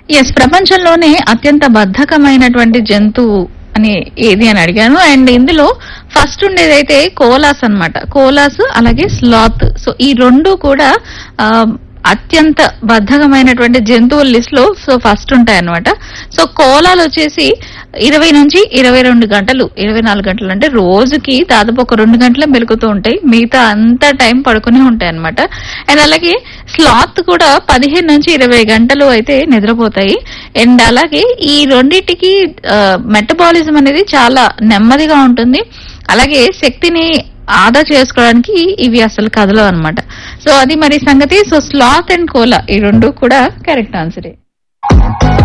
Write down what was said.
yes ప్రపంచంలోనే అత్యంత బద్ధకమైనటువంటి జంతువు అని ఏది అని అడిగాను అండ్ ఇందులో ఫస్ట్ ఉండేది అయితే కోలాస్ అన్నమాట కోలాస్ అలాగే స్లాత్ సో ఈ రెండు కూడా ఆ, అత్యంత బద్ధకమైనటువంటి జంతువుల లిస్ట్ లో సో ఫస్ట్ ఉంటాయి అనమాట సో కోలాలు వచ్చేసి ఇరవై నుంచి ఇరవై రెండు గంటలు ఇరవై నాలుగు గంటలు అంటే రోజుకి దాదాపు ఒక రెండు గంటలే మెలుకుతూ ఉంటాయి మిగతా అంతా టైం పడుకునే ఉంటాయి అనమాట అండ్ అలాగే స్లాత్ కూడా పదిహేను నుంచి ఇరవై గంటలు అయితే నిద్రపోతాయి అండ్ అలాగే ఈ రెండింటికి మెటబాలిజం అనేది చాలా నెమ్మదిగా ఉంటుంది అలాగే శక్తిని ఆదా చేసుకోవడానికి ఇవి అసలు కదలవు అనమాట సో అది మరి సంగతి సో స్లాత్ అండ్ కోలా ఈ రెండు కూడా కరెక్ట్ ఆన్సరే